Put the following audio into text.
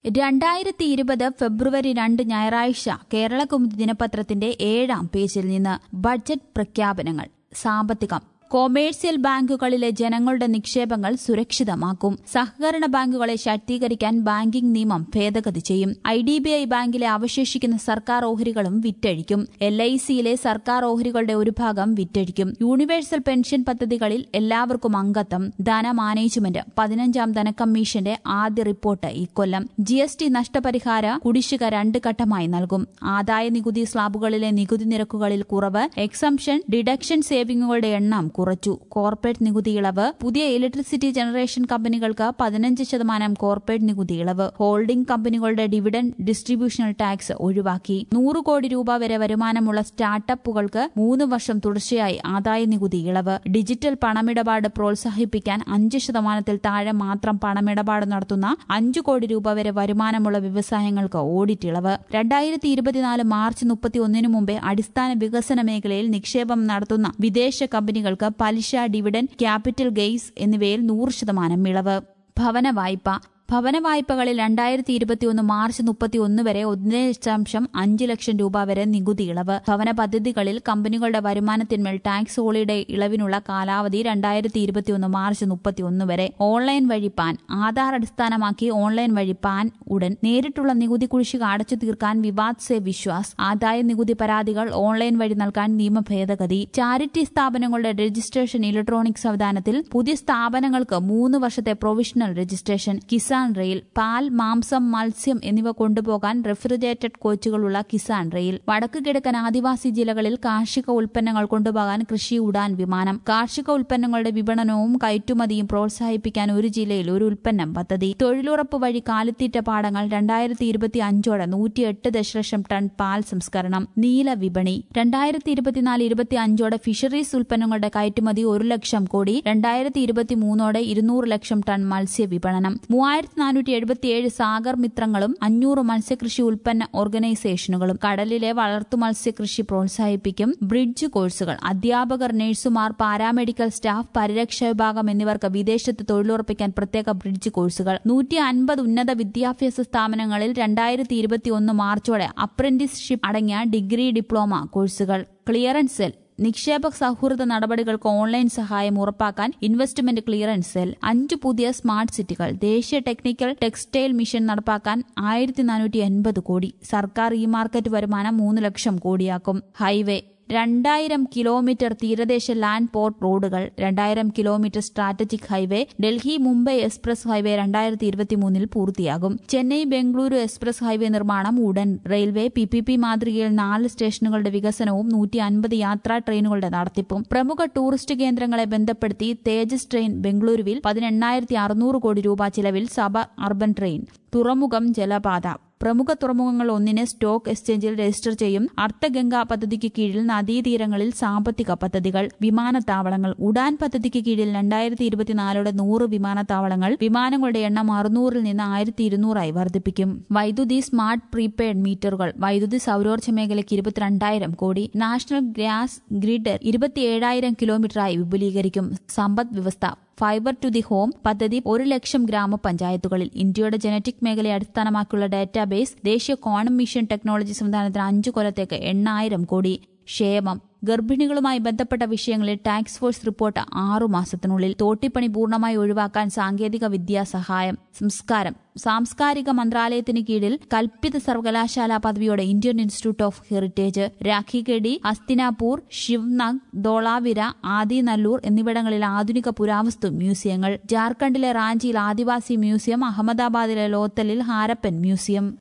രണ്ടായിരത്തി ഇരുപത് ഫെബ്രുവരി രണ്ട് ഞായറാഴ്ച കേരളകൗമുദി ദിനപത്രത്തിന്റെ ഏഴാം പേജിൽ നിന്ന് ബഡ്ജറ്റ് പ്രഖ്യാപനങ്ങൾ സാമ്പത്തികം കൊമേഴ്സ്യൽ ബാങ്കുകളിലെ ജനങ്ങളുടെ നിക്ഷേപങ്ങൾ സുരക്ഷിതമാക്കും സഹകരണ ബാങ്കുകളെ ശാക്തീകരിക്കാൻ ബാങ്കിംഗ് നിയമം ഭേദഗതി ചെയ്യും ഐ ഡി ബി ഐ ബാങ്കിലെ അവശേഷിക്കുന്ന സർക്കാർ ഓഹരികളും വിറ്റഴിക്കും എൽ ഐ സിയിലെ സർക്കാർ ഓഹരികളുടെ ഒരു ഭാഗം വിറ്റഴിക്കും യൂണിവേഴ്സൽ പെൻഷൻ പദ്ധതികളിൽ എല്ലാവർക്കും അംഗത്വം ധന മാനേജ്മെന്റ് പതിനഞ്ചാം ധനക്കമ്മീഷന്റെ ആദ്യ റിപ്പോർട്ട് ഇക്കൊല്ലം ജി എസ് ടി നഷ്ടപരിഹാര കുടിശ്ശിക രണ്ട് ഘട്ടമായി നൽകും ആദായ നികുതി സ്ലാബുകളിലെ നികുതി നിരക്കുകളിൽ കുറവ് എക്സംഷൻ ഡിഡക്ഷൻ സേവിംഗുകളുടെ എണ്ണം കുറച്ചു കോർപ്പറേറ്റ് നികുതി ഇളവ് പുതിയ ഇലക്ട്രിസിറ്റി ജനറേഷൻ കമ്പനികൾക്ക് പതിനഞ്ച് ശതമാനം കോർപ്പറേറ്റ് നികുതി ഇളവ് ഹോൾഡിംഗ് കമ്പനികളുടെ ഡിവിഡൻ ഡിസ്ട്രിബ്യൂഷണൽ ടാക്സ് ഒഴിവാക്കി നൂറ് കോടി രൂപ വരെ വരുമാനമുള്ള സ്റ്റാർട്ടപ്പുകൾക്ക് മൂന്ന് വർഷം തുടർച്ചയായി ആദായ നികുതി ഇളവ് ഡിജിറ്റൽ പണമിടപാട് പ്രോത്സാഹിപ്പിക്കാൻ അഞ്ച് ശതമാനത്തിൽ താഴെ മാത്രം പണമിടപാട് നടത്തുന്ന അഞ്ചു കോടി രൂപ വരെ വരുമാനമുള്ള വ്യവസായങ്ങൾക്ക് ഓഡിറ്റ് ഇളവ് രണ്ടായിരത്തി ഇരുപത്തിനാല് മാർച്ച് മുപ്പത്തി ഒന്നിനു മുമ്പേ അടിസ്ഥാന വികസന മേഖലയിൽ നിക്ഷേപം നടത്തുന്ന വിദേശ കമ്പനികൾക്ക് പലിശ ഡിവിഡൻ ക്യാപിറ്റൽ ഗെയ്സ് എന്നിവയിൽ നൂറ് ശതമാനം ഇളവ് ഭവന വായ്പ ഭവന വായ്പകളിൽ രണ്ടായിരത്തി ഇരുപത്തിയൊന്ന് മാർച്ച് മുപ്പത്തിയൊന്ന് വരെ ഒന്ന് ദശാംശം അഞ്ച് ലക്ഷം രൂപ വരെ നികുതി ഇളവ് ഭവന പദ്ധതികളിൽ കമ്പനികളുടെ വരുമാനത്തിന്മേൽ ടാക്സ് ഹോളിഡേ ഇളവിനുള്ള കാലാവധി രണ്ടായിരത്തി ഇരുപത്തിയൊന്ന് മാർച്ച് മുപ്പത്തിയൊന്ന് വരെ ഓൺലൈൻ വഴി പാൻ ആധാർ അടിസ്ഥാനമാക്കി ഓൺലൈൻ വഴി പാൻ ഉടൻ നേരിട്ടുള്ള നികുതി കുടിശ്ശിക അടച്ചു തീർക്കാൻ വിവാദ് സെ വിശ്വാസ് ആദായ നികുതി പരാതികൾ ഓൺലൈൻ വഴി നൽകാൻ നിയമ ഭേദഗതി ചാരിറ്റി സ്ഥാപനങ്ങളുടെ രജിസ്ട്രേഷൻ ഇലക്ട്രോണിക് സംവിധാനത്തിൽ പുതിയ സ്ഥാപനങ്ങൾക്ക് മൂന്ന് വർഷത്തെ provisional registration Kisan Kisan rail പാൽ മാംസം മത്സ്യം എന്നിവ കൊണ്ടുപോകാൻ റെഫ്രിജറേറ്റഡ് കോച്ചുകളുള്ള കിസാൻ റെയിൽ വടക്കു കിഴക്കൻ ആദിവാസി ജില്ലകളിൽ കാർഷിക ഉൽപ്പന്നങ്ങൾ കൊണ്ടുപോകാൻ കൃഷി ഉടാൻ വിമാനം കാർഷിക ഉൽപ്പന്നങ്ങളുടെ വിപണനവും കയറ്റുമതിയും പ്രോത്സാഹിപ്പിക്കാൻ ഒരു ജില്ലയിൽ ഒരു ഉൽപ്പന്നം പദ്ധതി തൊഴിലുറപ്പ് വഴി കാലിത്തീറ്റ പാടങ്ങൾ രണ്ടായിരത്തി ഇരുപത്തി അഞ്ചോടെ നൂറ്റിയെട്ട് ദശലക്ഷം ടൺ പാൽ സംസ്കരണം നീല വിപണി രണ്ടായിരത്തി ഇരുപത്തിനാല് ഇരുപത്തി അഞ്ചോടെ ഫിഷറീസ് ഉൽപ്പന്നങ്ങളുടെ കയറ്റുമതി ഒരു ലക്ഷം കോടി രണ്ടായിരത്തി ഇരുപത്തി മൂന്നോടെ ഇരുന്നൂറ് ലക്ഷം ടൺ മത്സ്യ വിപണനം മൂവായിരത്തി ആയിരത്തി നാനൂറ്റി എഴുപത്തിയേഴ് സാഗർ മിത്രങ്ങളും അഞ്ഞൂറ് മത്സ്യകൃഷി ഉൽപ്പന്ന ഓർഗനൈസേഷനുകളും കടലിലെ വളർത്തു മത്സ്യകൃഷി പ്രോത്സാഹിപ്പിക്കും ബ്രിഡ്ജ് കോഴ്സുകൾ അധ്യാപകർ നഴ്സുമാർ പാരാമെഡിക്കൽ സ്റ്റാഫ് പരിരക്ഷാ വിഭാഗം എന്നിവർക്ക് വിദേശത്ത് തൊഴിലുറപ്പിക്കാൻ പ്രത്യേക ബ്രിഡ്ജ് കോഴ്സുകൾ നൂറ്റി അൻപത് ഉന്നത വിദ്യാഭ്യാസ സ്ഥാപനങ്ങളിൽ രണ്ടായിരത്തി ഇരുപത്തിയൊന്ന് മാർച്ചോടെ അപ്രന്റീസ്ഷിപ്പ് അടങ്ങിയ ഡിഗ്രി ഡിപ്ലോമ കോഴ്സുകൾ ക്ലിയറൻസ് സെൽ നിക്ഷേപ സൗഹൃദ നടപടികൾക്ക് ഓൺലൈൻ സഹായം ഉറപ്പാക്കാൻ ഇൻവെസ്റ്റ്മെന്റ് ക്ലിയറൻസ് സെൽ അഞ്ച് പുതിയ സ്മാർട്ട് സിറ്റികൾ ദേശീയ ടെക്നിക്കൽ ടെക്സ്റ്റൈൽ മിഷൻ നടപ്പാക്കാൻ ആയിരത്തി നാനൂറ്റി എൺപത് കോടി സർക്കാർ ഇ മാർക്കറ്റ് വരുമാനം മൂന്ന് ലക്ഷം കോടിയാക്കും ഹൈവേ രണ്ടായിരം കിലോമീറ്റർ തീരദേശ ലാൻഡ് പോർട്ട് റോഡുകൾ രണ്ടായിരം kilometre strategic highway Delhi Mumbai express highway രണ്ടായിരത്തി ഇരുപത്തിമൂന്നിൽ പൂർത്തിയാകും ചെന്നൈ ബംഗളൂരു എക്സ്പ്രസ് ഹൈവേ നിർമ്മാണം ഉടൻ റെയിൽവേ പി പി പി മാതൃകയിൽ നാല് സ്റ്റേഷനുകളുടെ വികസനവും നൂറ്റി അൻപത് യാത്രാ ട്രെയിനുകളുടെ നടത്തിപ്പും പ്രമുഖ ടൂറിസ്റ്റ് കേന്ദ്രങ്ങളെ ബന്ധപ്പെടുത്തി തേജസ് ട്രെയിൻ ബംഗളൂരുവിൽ പതിനെണ്ണായിരത്തി അറുന്നൂറ് കോടി രൂപ ചിലവിൽ സബ അർബൻ ട്രെയിൻ തുറമുഖം ജലപാത പ്രമുഖ തുറമുഖങ്ങൾ ഒന്നിനെ സ്റ്റോക്ക് എക്സ്ചേഞ്ചിൽ രജിസ്റ്റർ ചെയ്യും അർത്ഥഗംഗ പദ്ധതിക്ക് കീഴിൽ നദീതീരങ്ങളിൽ സാമ്പത്തിക പദ്ധതികൾ വിമാനത്താവളങ്ങൾ ഉഡാൻ പദ്ധതിക്ക് കീഴിൽ രണ്ടായിരത്തി ഇരുപത്തിനാലോടെ നൂറ് വിമാനത്താവളങ്ങൾ വിമാനങ്ങളുടെ എണ്ണം അറുന്നൂറിൽ നിന്ന് ആയിരത്തി ഇരുന്നൂറായി വർദ്ധിപ്പിക്കും വൈദ്യുതി സ്മാർട്ട് പ്രീപെയ്ഡ് മീറ്ററുകൾ വൈദ്യുതി സൌരോർജ്ജ മേഖലയ്ക്ക് ഇരുപത്തിരണ്ടായിരം കോടി നാഷണൽ ഗ്യാസ് ഗ്രിഡ് ഇരുപത്തിയേഴായിരം കിലോമീറ്ററായി വിപുലീകരിക്കും സമ്പദ് വ്യവസ്ഥ ഫൈബർ ടു ദി ഹോം പദ്ധതി ഒരു ലക്ഷം ഗ്രാമപഞ്ചായത്തുകളിൽ ഇന്ത്യയുടെ ജനറ്റിക് മേഖലയെ അടിസ്ഥാനമാക്കിയുള്ള ഡാറ്റാബേസ് ദേശീയ കോണം മിഷൻ ടെക്നോളജി സംവിധാനത്തിന് അഞ്ചു കൊല്ലത്തേക്ക് എണ്ണായിരം കോടി ക്ഷേമം ഗർഭിണികളുമായി ബന്ധപ്പെട്ട വിഷയങ്ങളിൽ ടാക്സ് ഫോഴ്സ് റിപ്പോർട്ട് ആറുമാസത്തിനുള്ളിൽ തോട്ടിപ്പണി പൂർണ്ണമായി ഒഴിവാക്കാൻ സാങ്കേതിക വിദ്യാ സഹായം സംസ്കാരം സാംസ്കാരിക മന്ത്രാലയത്തിന് കീഴിൽ കൽപ്പിത സർവകലാശാല പദവിയോടെ Indian institute of heritage Rakhigarhi Hastinapur ശിവ്നഗ് ധോളാവിര ആദിനല്ലൂർ എന്നിവിടങ്ങളിൽ ആധുനിക പുരാവസ്തു മ്യൂസിയങ്ങൾ ജാർഖണ്ഡിലെ റാഞ്ചിയിൽ ആദിവാസി മ്യൂസിയം അഹമ്മദാബാദിലെ ലോത്തലിൽ ഹാരപ്പൻ മ്യൂസിയം